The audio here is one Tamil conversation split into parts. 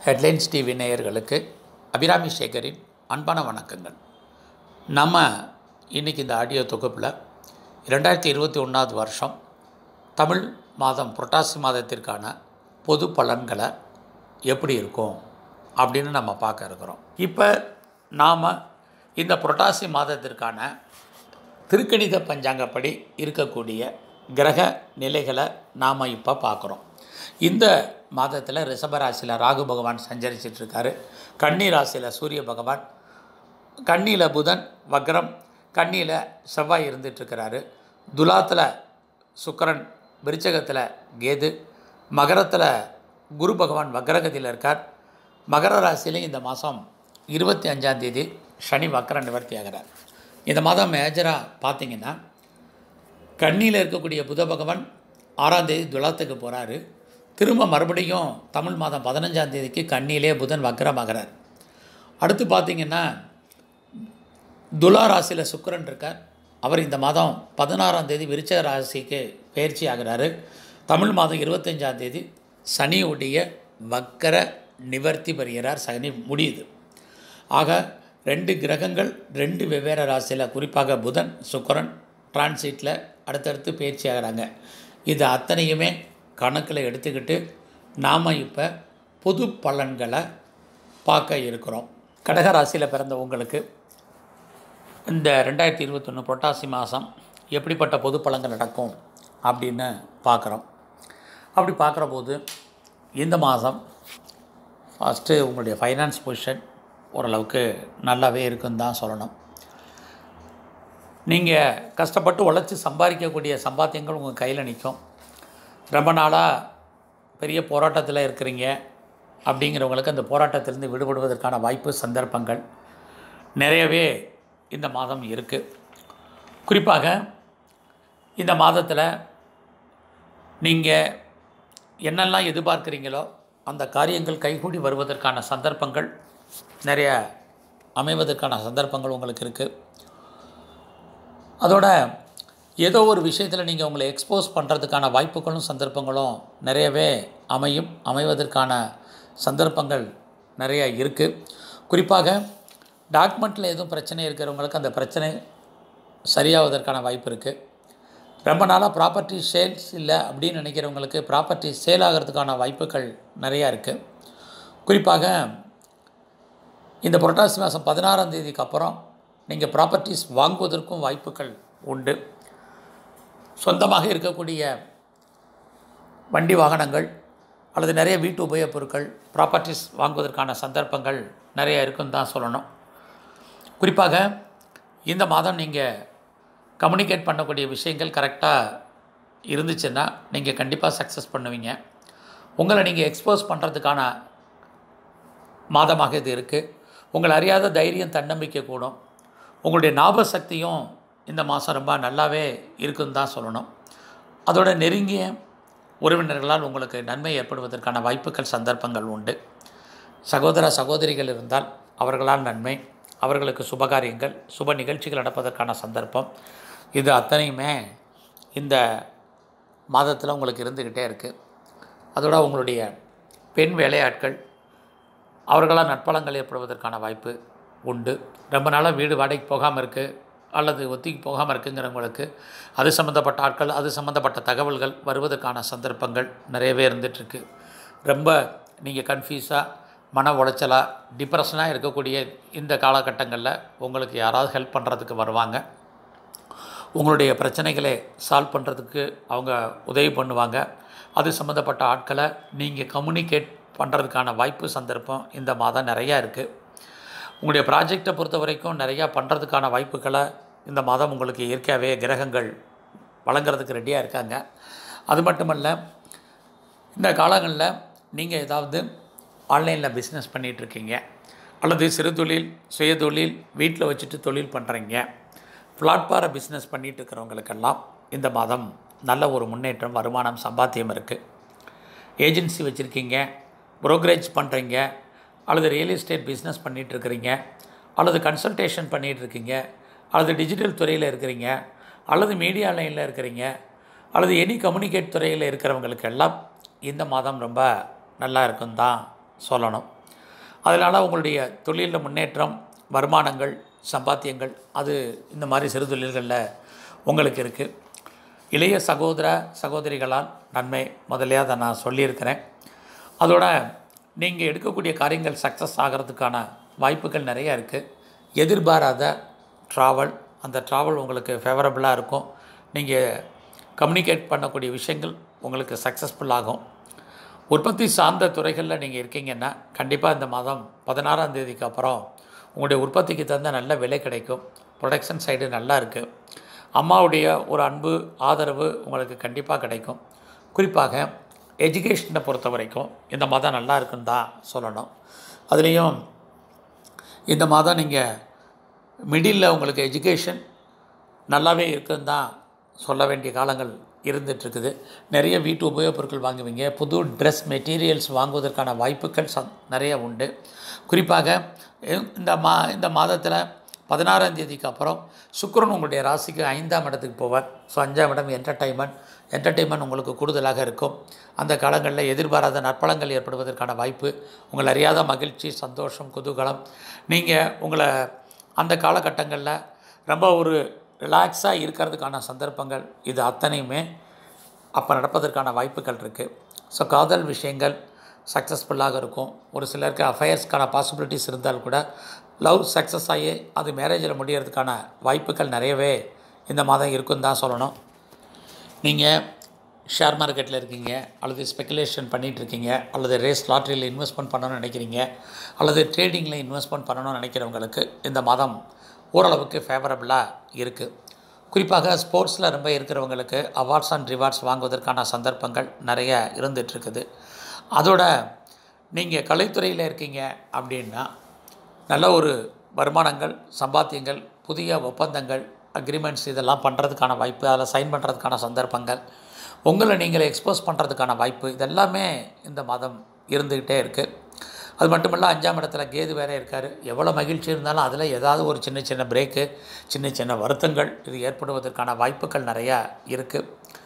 ஹெட்லைன்ஸ் டிவி நேயர்களுக்கு அபிராமி சேகரின் அன்பான வணக்கங்கள் நம்ம இன்றைக்கி இந்த ஆடியோ தொகுப்பில் ரெண்டாயிரத்தி இருபத்தி ஒன்றாவது வருஷம் தமிழ் மாதம் புரட்டாசி மாதத்திற்கான பொது பலன்களை எப்படி இருக்கும் அப்படின்னு நம்ம பார்க்க இருக்கிறோம் இப்போ நாம் இந்த புரட்டாசி மாதத்திற்கான திருக்கணித பஞ்சாங்கப்படி இருக்கக்கூடிய கிரக நிலைகளை நாம் இப்போ பார்க்குறோம் இந்த மாதத்தில் ரிஷபராசியில் ராகு பகவான் சஞ்சரிச்சிட்டு இருக்காரு கன்னி ராசியில் சூரிய பகவான் கன்னியில் புதன் வக்ரம் கன்னியில் செவ்வாய் இருந்துகிட்ருக்கிறாரு துலாத்தில் சுக்கரன் விருச்சகத்தில் கேது மகரத்தில் குரு பகவான் வக்ரகதியில் இருக்கார் மகர ராசியிலையும் இந்த மாதம் இருபத்தி அஞ்சாந்தேதி சனி வக்கர நிவர்த்தி ஆகிறார் இந்த மாதம் மேஜராக பார்த்தீங்கன்னா கன்னியில் இருக்கக்கூடிய புத பகவான் ஆறாம் தேதி துலாத்துக்கு போகிறாரு திரும்ப மறுபடியும் தமிழ் மாதம் பதினஞ்சாம் தேதிக்கு கன்னியிலே புதன் வக்கரமாகிறார் அடுத்து பார்த்தீங்கன்னா துலா ராசியில் சுக்கிரன் இருக்கார் அவர் இந்த மாதம் பதினாறாம் தேதி விருச்சக ராசிக்கு பயிற்சி ஆகிறாரு தமிழ் மாதம் இருபத்தஞ்சாம் தேதி சனியுடைய வக்கர நிவர்த்தி பெறுகிறார் சனி முடியுது ஆக ரெண்டு கிரகங்கள் ரெண்டு வெவ்வேறு ராசியில் குறிப்பாக புதன் சுக்கிரன் டிரான்சிட்டில் அடுத்தடுத்து பயிற்சி ஆகிறாங்க இது அத்தனையுமே கணக்கில் எடுத்துக்கிட்டு நாம் இப்போ பொது பலன்களை பார்க்க இருக்கிறோம் கடக ராசியில் பிறந்த உங்களுக்கு இந்த ரெண்டாயிரத்தி இருபத்தொன்று புரட்டாசி மாதம் எப்படிப்பட்ட பொது பலன்கள் நடக்கும் அப்படின்னு பார்க்குறோம் அப்படி பார்க்குற போது இந்த மாதம் ஃபஸ்ட்டு உங்களுடைய ஃபைனான்ஸ் பொசிஷன் ஓரளவுக்கு நல்லாவே இருக்குன்னு தான் சொல்லணும் நீங்கள் கஷ்டப்பட்டு உழைச்சி சம்பாதிக்கக்கூடிய சம்பாத்தியங்கள் உங்கள் கையில் நிற்கும் ரொம்ப நாளாக பெரிய போராட்டத்தில் இருக்கிறீங்க அப்படிங்கிறவங்களுக்கு அந்த போராட்டத்திலேருந்து விடுபடுவதற்கான வாய்ப்பு சந்தர்ப்பங்கள் நிறையவே இந்த மாதம் இருக்குது குறிப்பாக இந்த மாதத்தில் நீங்கள் என்னெல்லாம் எதிர்பார்க்குறீங்களோ அந்த காரியங்கள் கைகூடி வருவதற்கான சந்தர்ப்பங்கள் நிறைய அமைவதற்கான சந்தர்ப்பங்கள் உங்களுக்கு இருக்குது அதோட ஏதோ ஒரு விஷயத்தில் நீங்கள் உங்களை எக்ஸ்போஸ் பண்ணுறதுக்கான வாய்ப்புகளும் சந்தர்ப்பங்களும் நிறையவே அமையும் அமைவதற்கான சந்தர்ப்பங்கள் நிறைய இருக்குது குறிப்பாக டாக்குமெண்ட்டில் எதுவும் பிரச்சனை இருக்கிறவங்களுக்கு அந்த பிரச்சனை சரியாவதற்கான வாய்ப்பு இருக்குது ரொம்ப நாளாக ப்ராப்பர்ட்டி சேல்ஸ் இல்லை அப்படின்னு நினைக்கிறவங்களுக்கு ப்ராப்பர்ட்டி சேல் ஆகிறதுக்கான வாய்ப்புகள் நிறையா இருக்குது குறிப்பாக இந்த புரட்டாசி மாதம் பதினாறாம் தேதிக்கு அப்புறம் நீங்கள் ப்ராப்பர்ட்டிஸ் வாங்குவதற்கும் வாய்ப்புகள் உண்டு சொந்தமாக இருக்கக்கூடிய வண்டி வாகனங்கள் அல்லது நிறைய வீட்டு உபயோகப் பொருட்கள் ப்ராப்பர்ட்டிஸ் வாங்குவதற்கான சந்தர்ப்பங்கள் நிறைய இருக்குன்னு தான் சொல்லணும் குறிப்பாக இந்த மாதம் நீங்கள் கம்யூனிகேட் பண்ணக்கூடிய விஷயங்கள் கரெக்டாக இருந்துச்சுன்னா நீங்கள் கண்டிப்பாக சக்ஸஸ் பண்ணுவீங்க உங்களை நீங்கள் எக்ஸ்போஸ் பண்ணுறதுக்கான மாதமாக இது இருக்குது உங்களை அறியாத தைரியம் தன்னம்பிக்கை கூடும் உங்களுடைய ஞாபக சக்தியும் இந்த மாதம் ரொம்ப நல்லாவே இருக்குன்னு தான் சொல்லணும் அதோட நெருங்கிய உறவினர்களால் உங்களுக்கு நன்மை ஏற்படுவதற்கான வாய்ப்புகள் சந்தர்ப்பங்கள் உண்டு சகோதர சகோதரிகள் இருந்தால் அவர்களால் நன்மை அவர்களுக்கு சுபகாரியங்கள் சுப நிகழ்ச்சிகள் நடப்பதற்கான சந்தர்ப்பம் இது அத்தனையுமே இந்த மாதத்தில் உங்களுக்கு இருந்துக்கிட்டே இருக்குது அதோட உங்களுடைய பெண் வேலையாட்கள் அவர்களால் நட்பலங்கள் ஏற்படுவதற்கான வாய்ப்பு உண்டு ரொம்ப நாளாக வீடு வாடகைக்கு போகாமல் இருக்குது அல்லது ஒத்திக்கு போகாமல் இருக்குங்கிறவங்களுக்கு அது சம்மந்தப்பட்ட ஆட்கள் அது சம்மந்தப்பட்ட தகவல்கள் வருவதற்கான சந்தர்ப்பங்கள் நிறையவே இருந்துகிட்ருக்கு ரொம்ப நீங்கள் கன்ஃபியூஸாக மன உளைச்சலாக டிப்ரெஷனாக இருக்கக்கூடிய இந்த காலகட்டங்களில் உங்களுக்கு யாராவது ஹெல்ப் பண்ணுறதுக்கு வருவாங்க உங்களுடைய பிரச்சனைகளை சால்வ் பண்ணுறதுக்கு அவங்க உதவி பண்ணுவாங்க அது சம்மந்தப்பட்ட ஆட்களை நீங்கள் கம்யூனிகேட் பண்ணுறதுக்கான வாய்ப்பு சந்தர்ப்பம் இந்த மாதம் நிறையா இருக்குது உங்களுடைய ப்ராஜெக்டை பொறுத்த வரைக்கும் நிறையா பண்ணுறதுக்கான வாய்ப்புகளை இந்த மாதம் உங்களுக்கு இயற்கையாகவே கிரகங்கள் வழங்குறதுக்கு ரெடியாக இருக்காங்க அது மட்டுமல்ல இந்த காலங்களில் நீங்கள் ஏதாவது ஆன்லைனில் பிஸ்னஸ் பண்ணிகிட்ருக்கீங்க அல்லது சிறு தொழில் சுய தொழில் வீட்டில் வச்சுட்டு தொழில் பண்ணுறீங்க பிளாட்பார பிஸ்னஸ் பண்ணிகிட்டு இருக்கிறவங்களுக்கெல்லாம் இந்த மாதம் நல்ல ஒரு முன்னேற்றம் வருமானம் சம்பாத்தியம் இருக்குது ஏஜென்சி வச்சுருக்கீங்க ப்ரோக்கரேஜ் பண்ணுறீங்க அல்லது ரியல் எஸ்டேட் பிஸ்னஸ் பண்ணிகிட்ருக்கிறீங்க அல்லது கன்சல்டேஷன் பண்ணிகிட்ருக்கீங்க அல்லது டிஜிட்டல் துறையில் இருக்கிறீங்க அல்லது மீடியா லைனில் இருக்கிறீங்க அல்லது எனி கம்யூனிகேட் துறையில் இருக்கிறவங்களுக்கு எல்லாம் இந்த மாதம் ரொம்ப நல்லா இருக்குன்னு தான் சொல்லணும் அதனால் உங்களுடைய தொழிலில் முன்னேற்றம் வருமானங்கள் சம்பாத்தியங்கள் அது இந்த மாதிரி சிறு தொழில்களில் உங்களுக்கு இருக்குது இளைய சகோதர சகோதரிகளால் நன்மை முதலே அதை நான் சொல்லியிருக்கிறேன் அதோட நீங்கள் எடுக்கக்கூடிய காரியங்கள் சக்ஸஸ் ஆகிறதுக்கான வாய்ப்புகள் நிறைய இருக்குது எதிர்பாராத ட்ராவல் அந்த ட்ராவல் உங்களுக்கு ஃபேவரபுளாக இருக்கும் நீங்கள் கம்யூனிகேட் பண்ணக்கூடிய விஷயங்கள் உங்களுக்கு சக்ஸஸ்ஃபுல் ஆகும் உற்பத்தி சார்ந்த துறைகளில் நீங்கள் இருக்கீங்கன்னா கண்டிப்பாக இந்த மாதம் பதினாறாம் தேதிக்கு அப்புறம் உங்களுடைய உற்பத்திக்கு தகுந்த நல்ல விலை கிடைக்கும் ப்ரொடக்ஷன் சைடு நல்லா இருக்குது அம்மாவுடைய ஒரு அன்பு ஆதரவு உங்களுக்கு கண்டிப்பாக கிடைக்கும் குறிப்பாக எஜுகேஷனை பொறுத்த வரைக்கும் இந்த மாதம் நல்லா இருக்குன்னு தான் சொல்லணும் அதுலேயும் இந்த மாதம் நீங்கள் மிடில் உங்களுக்கு எஜுகேஷன் நல்லாவே இருக்குன்னு தான் சொல்ல வேண்டிய காலங்கள் இருந்துகிட்ருக்குது நிறைய வீட்டு உபயோகப் பொருட்கள் வாங்குவீங்க புது ட்ரெஸ் மெட்டீரியல்ஸ் வாங்குவதற்கான வாய்ப்புகள் ச நிறைய உண்டு குறிப்பாக இ- இந்த மா இந்த மாதத்தில் பதினாறாம் தேதிக்கு அப்புறம் சுக்கிரன் உங்களுடைய ராசிக்கு ஐந்தாம் இடத்துக்கு போவார் ஸோ அஞ்சாம் இடம் என்டர்டைன்மெண்ட் என்டர்டைன்மெண்ட் உங்களுக்கு கூடுதலாக இருக்கும் அந்த காலங்களில் எதிர்பாராத நற்பலங்கள் ஏற்படுவதற்கான வாய்ப்பு உங்களை அறியாத மகிழ்ச்சி சந்தோஷம் குதூகலம் நீங்கள் உங்களை அந்த காலகட்டங்களில் ரொம்ப ஒரு ரிலாக்ஸாக இருக்கிறதுக்கான சந்தர்ப்பங்கள் இது அத்தனையுமே அப்போ நடப்பதற்கான வாய்ப்புகள் இருக்குது ஸோ காதல் விஷயங்கள் சக்ஸஸ்ஃபுல்லாக இருக்கும் ஒரு சிலருக்கு அஃபயர்ஸ்க்கான பாசிபிலிட்டிஸ் இருந்தால் கூட லவ் சக்ஸஸ் ஆகி அது மேரேஜில் முடியறதுக்கான வாய்ப்புகள் நிறையவே இந்த மாதம் இருக்குன்னு தான் சொல்லணும் நீங்கள் ஷேர் மார்க்கெட்டில் இருக்கீங்க அல்லது ஸ்பெகுலேஷன் இருக்கீங்க அல்லது ரேஸ் லாட்ரியில் இன்வெஸ்ட்மெண்ட் பண்ணணும்னு நினைக்கிறீங்க அல்லது ட்ரேடிங்கில் இன்வெஸ்ட்மெண்ட் பண்ணணும்னு நினைக்கிறவங்களுக்கு இந்த மாதம் ஓரளவுக்கு ஃபேவரபுளாக இருக்குது குறிப்பாக ஸ்போர்ட்ஸில் ரொம்ப இருக்கிறவங்களுக்கு அவார்ட்ஸ் அண்ட் ரிவார்ட்ஸ் வாங்குவதற்கான சந்தர்ப்பங்கள் நிறைய இருந்துகிட்ருக்குது அதோட நீங்கள் கலைத்துறையில் இருக்கீங்க அப்படின்னா நல்ல ஒரு வருமானங்கள் சம்பாத்தியங்கள் புதிய ஒப்பந்தங்கள் அக்ரிமெண்ட்ஸ் இதெல்லாம் பண்ணுறதுக்கான வாய்ப்பு அதில் சைன் பண்ணுறதுக்கான சந்தர்ப்பங்கள் உங்களை நீங்களே எக்ஸ்போஸ் பண்ணுறதுக்கான வாய்ப்பு இதெல்லாமே இந்த மாதம் இருந்துக்கிட்டே இருக்குது அது மட்டும் இல்லை அஞ்சாம் இடத்துல கேது வேற இருக்கார் எவ்வளோ மகிழ்ச்சி இருந்தாலும் அதில் ஏதாவது ஒரு சின்ன சின்ன பிரேக்கு சின்ன சின்ன வருத்தங்கள் இது ஏற்படுவதற்கான வாய்ப்புகள் நிறையா இருக்குது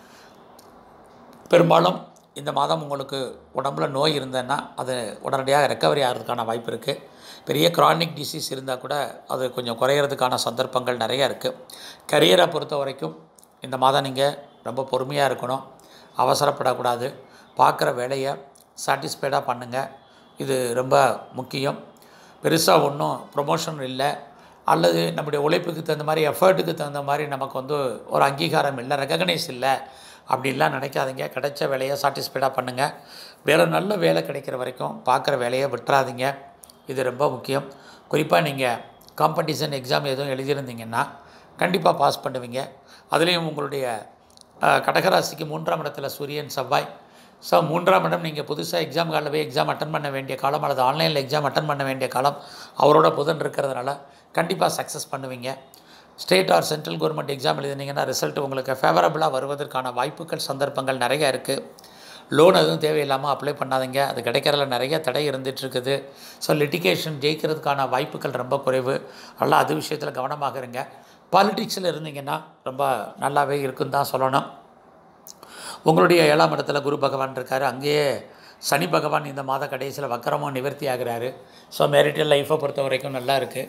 பெரும்பாலும் இந்த மாதம் உங்களுக்கு உடம்புல நோய் இருந்ததுன்னா அது உடனடியாக ரெக்கவரி ஆகிறதுக்கான வாய்ப்பு இருக்குது பெரிய க்ரானிக் டிசீஸ் இருந்தால் கூட அது கொஞ்சம் குறையிறதுக்கான சந்தர்ப்பங்கள் நிறையா இருக்குது கரியரை பொறுத்த வரைக்கும் இந்த மாதம் நீங்கள் ரொம்ப பொறுமையாக இருக்கணும் அவசரப்படக்கூடாது பார்க்குற வேலையை சாட்டிஸ்ஃபைடாக பண்ணுங்கள் இது ரொம்ப முக்கியம் பெருசாக ஒன்றும் ப்ரொமோஷன் இல்லை அல்லது நம்முடைய உழைப்புக்கு தகுந்த மாதிரி எஃபர்ட்டுக்கு தகுந்த மாதிரி நமக்கு வந்து ஒரு அங்கீகாரம் இல்லை ரெக்கக்னைஸ் இல்லை அப்படின்லாம் நினைக்காதீங்க கிடைச்ச வேலையை சாட்டிஸ்ஃபைடாக பண்ணுங்கள் வேறு நல்ல வேலை கிடைக்கிற வரைக்கும் பார்க்குற வேலையை விட்டுறாதீங்க இது ரொம்ப முக்கியம் குறிப்பாக நீங்கள் காம்படிஷன் எக்ஸாம் எதுவும் எழுதியிருந்தீங்கன்னா கண்டிப்பாக பாஸ் பண்ணுவீங்க அதுலேயும் உங்களுடைய அஹ், கடகராசிக்கு மூன்றாம் இடத்துல சூரியன் செவ்வாய் ஸோ மூன்றாம் இடம் நீங்கள் புதுசாக எக்ஸாம் காலில் போய் எக்ஸாம் அட்டன் பண்ண வேண்டிய காலம் அல்லது ஆன்லைனில் எக்ஸாம் அட்டன் பண்ண வேண்டிய காலம் அவரோட புதன் இருக்கிறதுனால கண்டிப்பாக சக்ஸஸ் பண்ணுவீங்க state or central government exam எழுதினீங்கன்னா ரிசல்ட் உங்களுக்கு ஃபேவரபுளாக வருவதற்கான வாய்ப்புகள் சந்தர்ப்பங்கள் நிறைய இருக்குது லோன் எதுவும் தேவையில்லாமல் அப்ளை பண்ணாதீங்க அது கிடைக்கிறதுல நிறைய தடை இருந்துட்டு இருக்குது ஸோ லிட்டிகேஷன் ஜெயிக்கிறதுக்கான வாய்ப்புகள் ரொம்ப குறைவு நல்லா அது விஷயத்தில் கவனமாக இருங்க பாலிடிக்ஸில் இருந்தீங்கன்னா ரொம்ப நல்லாவே இருக்குன்னு தான் சொல்லணும் உங்களுடைய ஏழாம் இடத்துல குரு பகவான் இருக்கார் அங்கேயே சனி பகவான் இந்த மாத கடைசியில் வக்கரமும் நிவர்த்தி ஆகிறாரு ஸோ மேரிட்டல் லைஃப்பை பொறுத்த வரைக்கும் நல்லா இருக்குது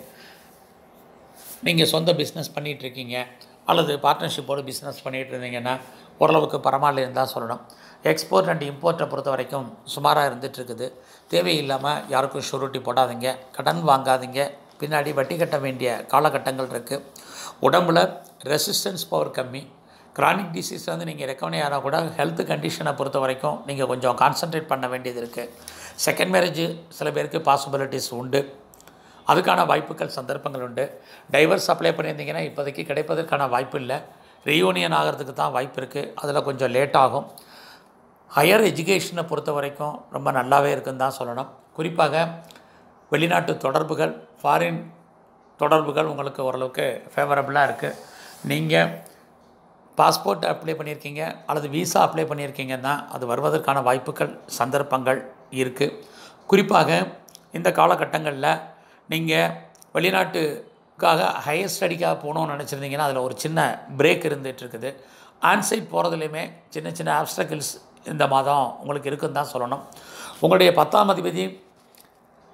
நீங்கள் சொந்த பிஸ்னஸ் இருக்கீங்க அல்லது பார்ட்னர்ஷிப்போடு பிஸ்னஸ் பண்ணிகிட்டு இருந்தீங்கன்னா ஓரளவுக்கு பரவாயில்லைன்னு தான் சொல்லணும் எக்ஸ்போர்ட் அண்ட் இம்போர்ட்டை பொறுத்த வரைக்கும் சுமாராக இருந்துகிட்ருக்குது தேவையில்லாமல் யாருக்கும் ஷூரிட்டி போடாதீங்க கடன் வாங்காதீங்க பின்னாடி வட்டி கட்ட வேண்டிய காலகட்டங்கள் இருக்குது உடம்புல ரெசிஸ்டன்ஸ் பவர் கம்மி கிரானிக் டிசீஸ் வந்து நீங்கள் ரெக்கவரி ஆனால் கூட ஹெல்த் கண்டிஷனை பொறுத்த வரைக்கும் நீங்கள் கொஞ்சம் கான்சென்ட்ரேட் பண்ண வேண்டியது இருக்குது செகண்ட் மேரேஜ் சில பேருக்கு பாசிபிலிட்டிஸ் உண்டு அதுக்கான வாய்ப்புகள் சந்தர்ப்பங்கள் உண்டு டைவர்ஸ் அப்ளை பண்ணியிருந்தீங்கன்னா இப்போதைக்கு கிடைப்பதற்கான வாய்ப்பு இல்லை ரீயூனியன் ஆகிறதுக்கு தான் வாய்ப்பு இருக்குது அதில் கொஞ்சம் லேட் ஆகும் ஹையர் எஜுகேஷனை பொறுத்த வரைக்கும் ரொம்ப நல்லாவே இருக்குன்னு தான் சொல்லணும் குறிப்பாக வெளிநாட்டு தொடர்புகள் ஃபாரின் தொடர்புகள் உங்களுக்கு ஓரளவுக்கு ஃபேவரபுளாக இருக்குது நீங்கள் பாஸ்போர்ட் அப்ளை பண்ணியிருக்கீங்க அல்லது விசா அப்ளை பண்ணியிருக்கீங்கன்னா அது வருவதற்கான வாய்ப்புகள் சந்தர்ப்பங்கள் இருக்குது குறிப்பாக இந்த காலகட்டங்களில் நீங்கள் வெளிநாட்டுக்காக ஹையர் ஸ்டடிக்காக போகணும்னு நினச்சிருந்தீங்கன்னா அதில் ஒரு சின்ன பிரேக் இருந்துகிட்டு இருக்குது ஆன்சைட் போகிறதுலையுமே சின்ன சின்ன ஆப்ஸ்டக்கிள்ஸ் இந்த மாதம் உங்களுக்கு இருக்குன்னு தான் சொல்லணும் உங்களுடைய பத்தாம் அதிபதி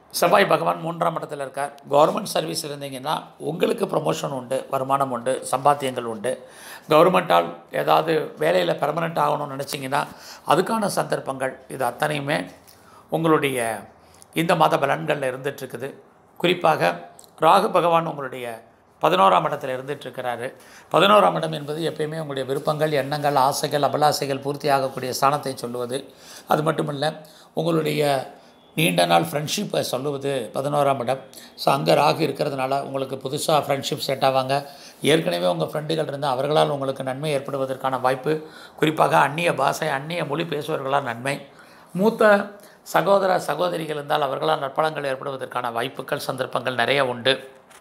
செவ்வாய் பகவான் மூன்றாம் இடத்துல இருக்கார் கவர்மெண்ட் சர்வீஸ் இருந்தீங்கன்னா உங்களுக்கு ப்ரமோஷன் உண்டு வருமானம் உண்டு சம்பாத்தியங்கள் உண்டு கவர்மெண்ட்டால் ஏதாவது வேலையில் பெர்மனெண்ட் ஆகணும்னு நினச்சிங்கன்னா அதுக்கான சந்தர்ப்பங்கள் இது அத்தனையுமே உங்களுடைய இந்த மாத பலன்களில் இருந்துகிட்ருக்குது குறிப்பாக ராகு பகவான் உங்களுடைய பதினோராம் இடத்துல இருந்துகிட்ருக்கிறாரு பதினோராம் இடம் என்பது எப்பயுமே உங்களுடைய விருப்பங்கள் எண்ணங்கள் ஆசைகள் அபலாசைகள் பூர்த்தி ஆகக்கூடிய ஸ்தானத்தை சொல்லுவது அது மட்டும் இல்லை உங்களுடைய நீண்ட நாள் ஃப்ரெண்ட்ஷிப்பை சொல்லுவது பதினோராம் இடம் ஸோ அங்கே ராகு இருக்கிறதுனால உங்களுக்கு புதுசாக ஃப்ரெண்ட்ஷிப் செட் ஆவாங்க ஏற்கனவே உங்கள் ஃப்ரெண்டுகள் இருந்தால் அவர்களால் உங்களுக்கு நன்மை ஏற்படுவதற்கான வாய்ப்பு குறிப்பாக அந்நிய பாஷை அந்நிய மொழி பேசுபவர்களால் நன்மை மூத்த சகோதர சகோதரிகள் இருந்தால் அவர்களால் நற்பலங்கள் ஏற்படுவதற்கான வாய்ப்புகள் சந்தர்ப்பங்கள் நிறைய உண்டு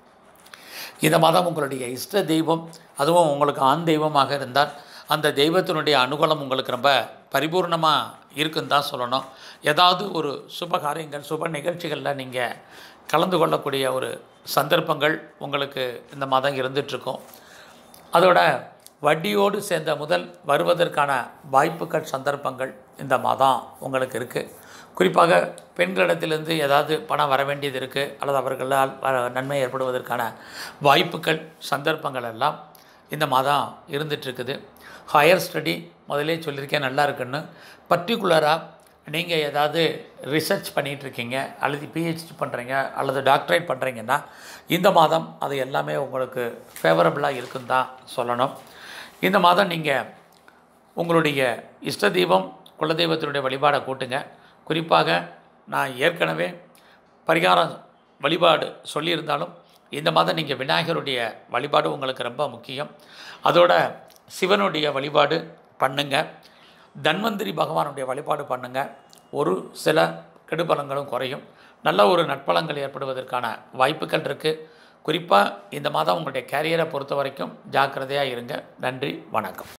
இந்த மாதம் உங்களுடைய இஷ்ட தெய்வம் அதுவும் உங்களுக்கு ஆண் தெய்வமாக இருந்தால் அந்த தெய்வத்தினுடைய அனுகூலம் உங்களுக்கு ரொம்ப பரிபூர்ணமாக இருக்குன்னு தான் சொல்லணும் ஏதாவது ஒரு சுப காரியங்கள் சுப நிகழ்ச்சிகளில் நீங்கள் கலந்து கொள்ளக்கூடிய ஒரு சந்தர்ப்பங்கள் உங்களுக்கு இந்த மாதம் இருந்துகிட்ருக்கும் அதோட வட்டியோடு சேர்ந்த முதல் வருவதற்கான வாய்ப்புகள் சந்தர்ப்பங்கள் இந்த மாதம் உங்களுக்கு இருக்குது குறிப்பாக பெண்களிடத்திலிருந்து ஏதாவது பணம் வர வேண்டியது இருக்குது அல்லது அவர்களால் வர நன்மை ஏற்படுவதற்கான வாய்ப்புகள் சந்தர்ப்பங்கள் எல்லாம் இந்த மாதம் இருந்துகிட்ருக்குது ஹையர் ஸ்டடி முதலே சொல்லியிருக்கேன் நல்லா இருக்குன்னு பர்டிகுலராக நீங்கள் ஏதாவது ரிசர்ச் பண்ணிகிட்ருக்கீங்க அல்லது பிஹெச்டி பண்ணுறீங்க அல்லது டாக்டரேட் பண்ணுறீங்கன்னா இந்த மாதம் அது எல்லாமே உங்களுக்கு ஃபேவரபுளாக இருக்குன்னு தான் சொல்லணும் இந்த மாதம் நீங்கள் உங்களுடைய இஷ்ட தெய்வம் குலதெய்வத்தினுடைய வழிபாடை கூட்டுங்க குறிப்பாக நான் ஏற்கனவே பரிகாரம் வழிபாடு சொல்லியிருந்தாலும் இந்த மாதம் நீங்கள் விநாயகருடைய வழிபாடு உங்களுக்கு ரொம்ப முக்கியம் அதோட சிவனுடைய வழிபாடு பண்ணுங்க தன்வந்திரி பகவானுடைய வழிபாடு பண்ணுங்க ஒரு சில கெடுபலங்களும் குறையும் நல்ல ஒரு நட்பலங்கள் ஏற்படுவதற்கான வாய்ப்புகள் இருக்குது குறிப்பாக இந்த மாதம் உங்களுடைய கேரியரை பொறுத்த வரைக்கும் ஜாக்கிரதையாக இருங்க நன்றி வணக்கம்